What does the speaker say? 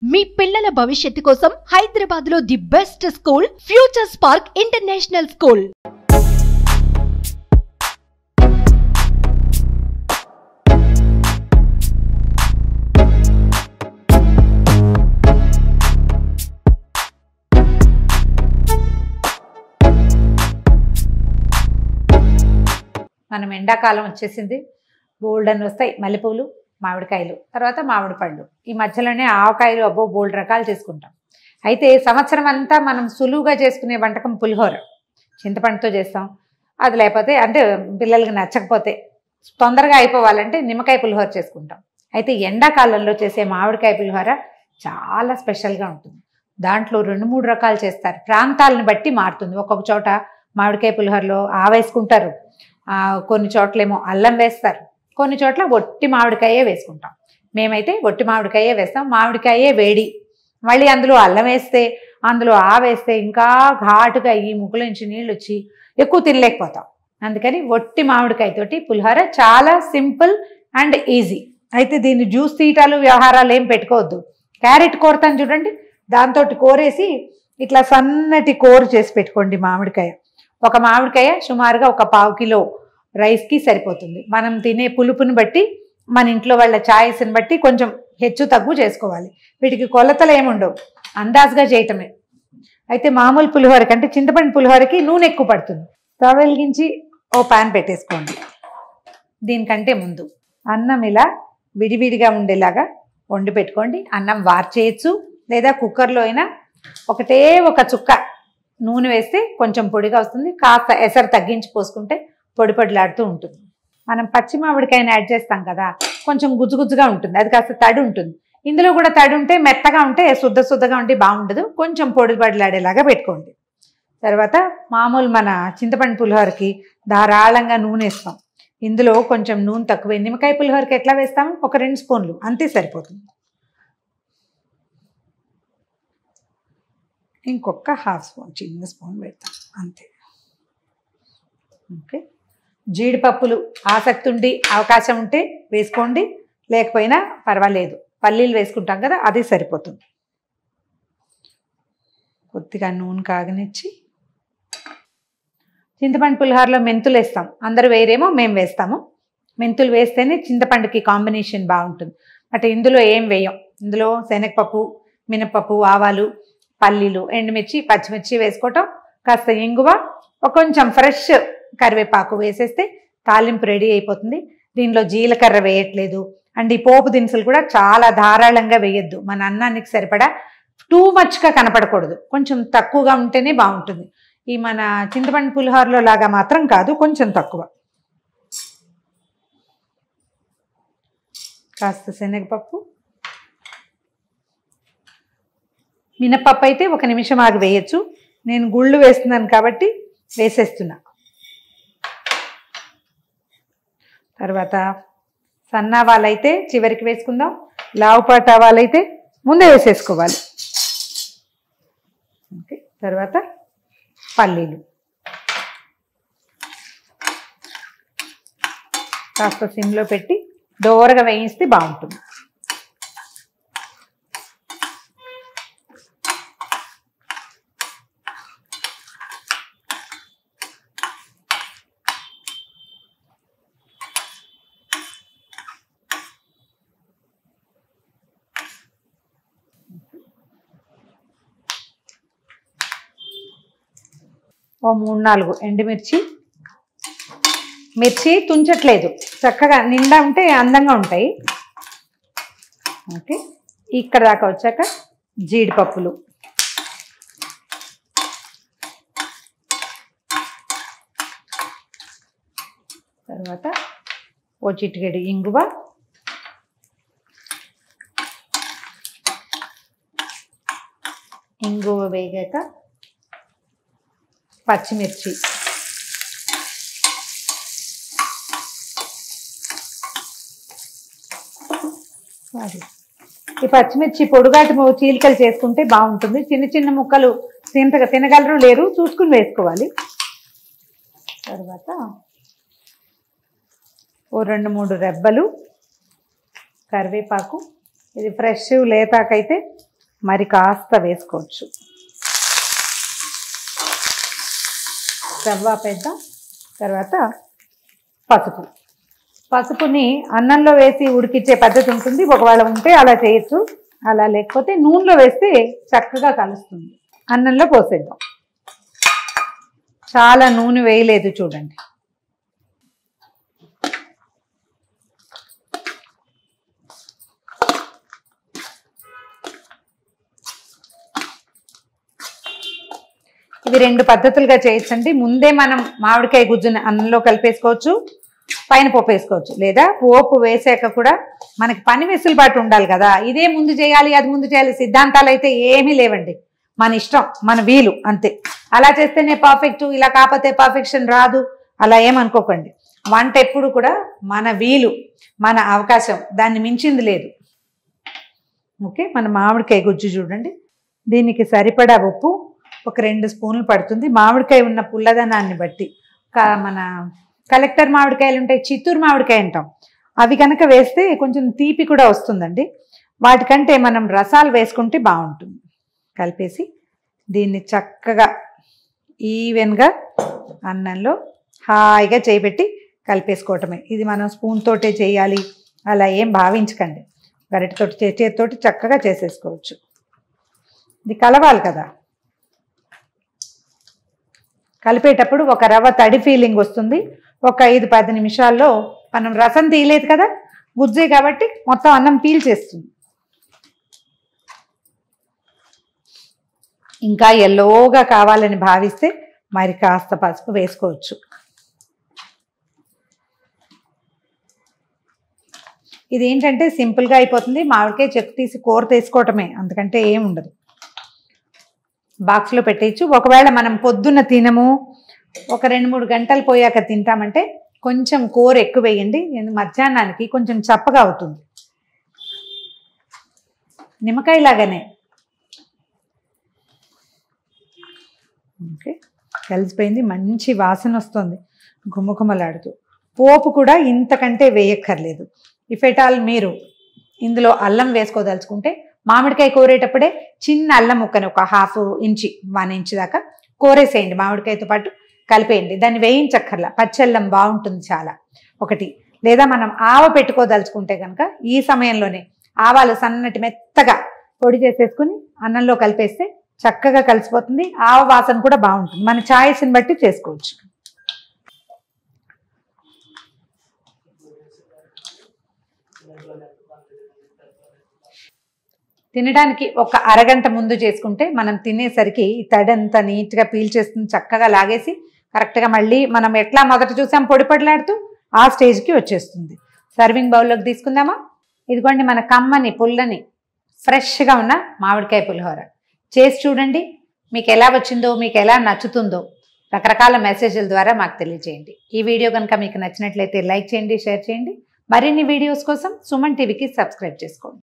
మీ పిల్లల భవిష్యత్తు కోసం హైదరాబాద్ లో the best school future spark international school మనం ఎండాకాలం వచ్చేసింది బోల్డ్ అని వస్తాయి మల్లెపూలు మామిడికాయలు తర్వాత మామిడి పళ్ళు ఈ మధ్యలోనే ఆవకాయలు అబ్బో బోల్డ్ రకాలు చేసుకుంటాం అయితే సంవత్సరం అంతా మనం సులువుగా చేసుకునే వంటకం పులిహోర చింతపండుతో చేస్తాం అది లేకపోతే అంటే పిల్లలకి నచ్చకపోతే తొందరగా అయిపోవాలంటే నిమ్మకాయ పులిహోర చేసుకుంటాం అయితే ఎండాకాలంలో చేసే మామిడికాయ పులిహోర చాలా స్పెషల్గా ఉంటుంది దాంట్లో రెండు మూడు రకాలు చేస్తారు ప్రాంతాలను బట్టి మారుతుంది ఒక్కొక్క చోట మామిడికాయ పులిహోరలో ఆవేసుకుంటారు ఆ, కొన్ని చోట్లేమో అల్లం వేస్తారు కొన్ని చోట్ల ఒట్టి మామిడికాయే వేసుకుంటాం మేమైతే ఒట్టి మామిడికాయే వేస్తాం మామిడికాయే వేడి మళ్ళీ అందులో అల్లం వేస్తే అందులో ఆ వేస్తే ఇంకా ఘాటుగా ఈ ముక్కుల నుంచి నీళ్ళు వచ్చి ఎక్కువ తినలేకపోతాం అందుకని ఒట్టి మామిడికాయతోటి పులిహోర చాలా సింపుల్ అండ్ ఈజీ అయితే దీన్ని జ్యూస్ తీయటాలు వ్యవహారాలు ఏం పెట్టుకోవద్దు క్యారెట్ కోరతాను చూడండి దాంతో కోరేసి ఇట్లా సన్నటి కోరు చేసి పెట్టుకోండి మామిడికాయ ఒక మామిడికాయ సుమారుగా ఒక పావు కిలో రైస్కి సరిపోతుంది మనం తినే పులుపుని బట్టి మన ఇంట్లో వాళ్ళ ఛాయిస్ని బట్టి కొంచెం హెచ్చు తగ్గు చేసుకోవాలి వీటికి కొలతలు ఏముండవు అందాజుగా చేయటమే అయితే మామూలు పులిహోర కంటే చింతపండు పులిహోరకి నూనె ఎక్కువ పడుతుంది స్టవ్ వెలిగించి ఓ పాన్ పెట్టేసుకోండి దీనికంటే ముందు అన్నం ఇలా విడివిడిగా ఉండేలాగా వండి పెట్టుకోండి అన్నం వార్చేయచ్చు లేదా కుక్కర్లో అయినా ఒకటే ఒక చుక్క నూనె వేస్తే కొంచెం పొడిగా వస్తుంది కాస్త ఎసరు తగ్గించి పోసుకుంటే పొడి పొడిలాడుతూ ఉంటుంది మనం పచ్చి మామిడికాయని యాడ్ చేస్తాం కదా కొంచెం గుజ్జుగుజ్జుగా ఉంటుంది అది కాస్త తడి ఉంటుంది ఇందులో కూడా తడి ఉంటే మెత్తగా ఉంటే శుద్ధ శుద్ధగా ఉంటే బాగుండదు కొంచెం పొడి పొడిలాడేలాగా పెట్టుకోండి తర్వాత మామూలు మన చింతపండు పులిహోరకి ధారాళంగా నూనె వేస్తాం ఇందులో కొంచెం నూనె తక్కువ నిమ్మకాయ పులిహోరకి ఎట్లా వేస్తాము ఒక రెండు స్పూన్లు అంతే సరిపోతుంది ఇంకొక హాఫ్ స్పూన్ చిన్న స్పూన్ పెడతాం అంతే ఓకే జీడిపప్పులు ఆసక్తి ఉండి అవకాశం ఉంటే వేసుకోండి లేకపోయినా పర్వాలేదు పల్లీలు వేసుకుంటాం కదా అది సరిపోతుంది కొద్దిగా నూనె కాగనిచ్చి చింతపండు పులిహోరలో మెంతులు వేస్తాం అందరూ వేరేమో మేము వేస్తాము మెంతులు వేస్తేనే చింతపండుకి కాంబినేషన్ బాగుంటుంది అంటే ఇందులో ఏం వేయం ఇందులో శనగపప్పు మినపప్పు ఆవాలు పల్లీలు ఎండుమిర్చి పచ్చిమిర్చి వేసుకోవటం కాస్త ఇంగువ ఒక కొంచెం ఫ్రెష్ కరివేపాకు వేసేస్తే తాలింపు రెడీ అయిపోతుంది దీనిలో జీలకర్ర వేయట్లేదు అండ్ ఈ పోపు దినుసులు కూడా చాలా ధారాళంగా వేయొద్దు మన అన్నానికి సరిపడా టూ మచ్గా కనపడకూడదు కొంచెం తక్కువగా ఉంటేనే బాగుంటుంది ఈ మన చింతపండు పులిహోరలో లాగా మాత్రం కాదు కొంచెం తక్కువ కాస్త శనగపప్పు మినపప్పు అయితే ఒక నిమిషం ఆగి వేయచ్చు నేను గుళ్ళు వేస్తున్నాను కాబట్టి వేసేస్తున్నా తర్వాత సన్నావాలైతే చివరికి వేసుకుందాం లావుపాట ఆవాలైతే ముందే వేసేసుకోవాలి ఓకే తర్వాత పల్లీలు కాస్త సిమ్లో పెట్టి దోరగా వేయిస్తే బాగుంటుంది ఓ మూడు నాలుగు ఎండుమిర్చి మిర్చి తుంచట్లేదు చక్కగా నిండా ఉంటే అందంగా ఉంటాయి ఓకే ఇక్కడ దాకా వచ్చాక జీడిపప్పులు తర్వాత ఓ చిటికెడు ఇంగువ ఇంగువ వేగాక పచ్చిమిర్చి సారీ ఈ పచ్చిమిర్చి పొడుగాటి మొ- చీలికలు చేసుకుంటే బాగుంటుంది చిన్న చిన్న ముక్కలు తింట తినగలరు లేరు చూసుకుని వేసుకోవాలి తర్వాత ఓ రెండు మూడు రెబ్బలు కరివేపాకు ఇది ఫ్రెష్ లేతాకైతే మరి కాస్త వేసుకోవచ్చు రవ్వ పెద్ద తర్వాత పసుపు పసుపుని అన్నంలో వేసి ఉడికిచ్చే పద్ధతి ఉంటుంది ఒకవేళ ఉంటే అలా చేయొచ్చు అలా లేకపోతే నూనెలో వేస్తే చక్కగా కలుస్తుంది అన్నంలో పోసేద్దాం చాలా నూనె వేయలేదు చూడండి ఇవి రెండు పద్ధతులుగా చేయొచ్చండి ముందే మనం మామిడికాయ గుజ్జుని అన్నంలో కలిపేసుకోవచ్చు పైన పోపు వేసుకోవచ్చు లేదా పోపు వేసాక కూడా మనకి పని వెసులుబాటు ఉండాలి కదా ఇదే ముందు చేయాలి అది ముందు చేయాలి సిద్ధాంతాలు అయితే ఏమీ లేవండి మన ఇష్టం మన వీలు అంతే అలా చేస్తేనే పర్ఫెక్ట్ ఇలా కాకపోతే పర్ఫెక్షన్ రాదు అలా ఏమనుకోకండి వంట ఎప్పుడు కూడా మన వీలు మన అవకాశం దాన్ని మించింది లేదు ఓకే మన మామిడికాయ గుజ్జు చూడండి దీనికి సరిపడా ఉప్పు ఒక రెండు స్పూన్లు పడుతుంది మామిడికాయ ఉన్న పుల్లదనాన్ని బట్టి క- మన కలెక్టర్ మామిడికాయలు ఉంటాయి చిత్తూరు మామిడికాయ అంటాం అవి కనుక వేస్తే కొంచెం తీపి కూడా వస్తుందండి వాటికంటే మనం రసాలు వేసుకుంటే బాగుంటుంది కలిపేసి దీన్ని చక్కగా ఈవెన్గా అన్నంలో హాయిగా చేయబెట్టి కలిపేసుకోవటమే ఇది మనం స్పూన్ తోటే చేయాలి అలా ఏం భావించకండి గరిటతోటి చే- చేతితోటి చక్కగా చేసేసుకోవచ్చు ఇది కలవాలి కదా కలిపేటప్పుడు ఒక రవ్వ తడి ఫీలింగ్ వస్తుంది ఒక ఐదు పది నిమిషాల్లో మనం రసం తీయలేదు కదా గుజ్జే కాబట్టి మొత్తం అన్నం పీల్చేస్తుంది ఇంకా ఎల్లోగా కావాలని భావిస్తే మరి కాస్త పసుపు వేసుకోవచ్చు ఇది ఏంటంటే సింపుల్గా అయిపోతుంది మామిడికాయ చెక్కు తీసి కూర తీసుకోవటమే అందుకంటే ఏం ఉండదు బాక్స్లో పెట్టేయచ్చు ఒకవేళ మనం పొద్దున్న తినము ఒక రెండు మూడు గంటలు పోయాక తింటామంటే కొంచెం కూర ఎక్కువ వేయండి ఎందు- మధ్యాహ్నానికి కొంచెం చప్పగా అవుతుంది నిమ్మకాయ లాగానే ఓకే కలిసిపోయింది మంచి వాసన వస్తుంది గుమగుమలాడుతూ పోపు కూడా ఇంతకంటే వేయక్కర్లేదు ఇఫెటాల్ మీరు ఇందులో అల్లం వేసుకోదలుచుకుంటే మామిడికాయ కోరేటప్పుడే చిన్న అల్లం ముక్కని ఒక హాఫ్ ఇంచి వన్ ఇంచ్ దాకా కోరేసేయండి మామిడికాయతో పాటు కలిపేయండి దాన్ని వేయించక్కర్లా పచ్చల్లం బాగుంటుంది చాలా ఒకటి లేదా మనం ఆవ పెట్టుకోదలుచుకుంటే కనుక ఈ సమయంలోనే ఆవాలు సన్నటి మెత్తగా పొడి చేసేసుకుని అన్నంలో కలిపేస్తే చక్కగా కలిసిపోతుంది ఆవ వాసన కూడా బాగుంటుంది మన ఛాయిస్ని బట్టి చేసుకోవచ్చు తినడానికి ఒక అరగంట ముందు చేసుకుంటే మనం తినేసరికి ఈ తడంతా నీట్గా పీల్చేస్తుంది చక్కగా లాగేసి కరెక్ట్గా మళ్ళీ మనం ఎట్లా మొదట చూసాం పొడి పొడిలాడుతూ ఆ స్టేజ్కి వచ్చేస్తుంది సర్వింగ్ బౌల్లోకి తీసుకుందామా ఇదిగోండి మన కమ్మని పుల్లని ఫ్రెష్గా ఉన్న మామిడికాయ పులిహోర చేసి చూడండి మీకు ఎలా వచ్చిందో మీకు ఎలా నచ్చుతుందో రకరకాల మెసేజ్ల ద్వారా మాకు తెలియజేయండి ఈ వీడియో కనుక మీకు నచ్చినట్లయితే లైక్ చేయండి షేర్ చేయండి మరిన్ని వీడియోస్ కోసం సుమన్ టీవీకి సబ్స్క్రైబ్ చేసుకోండి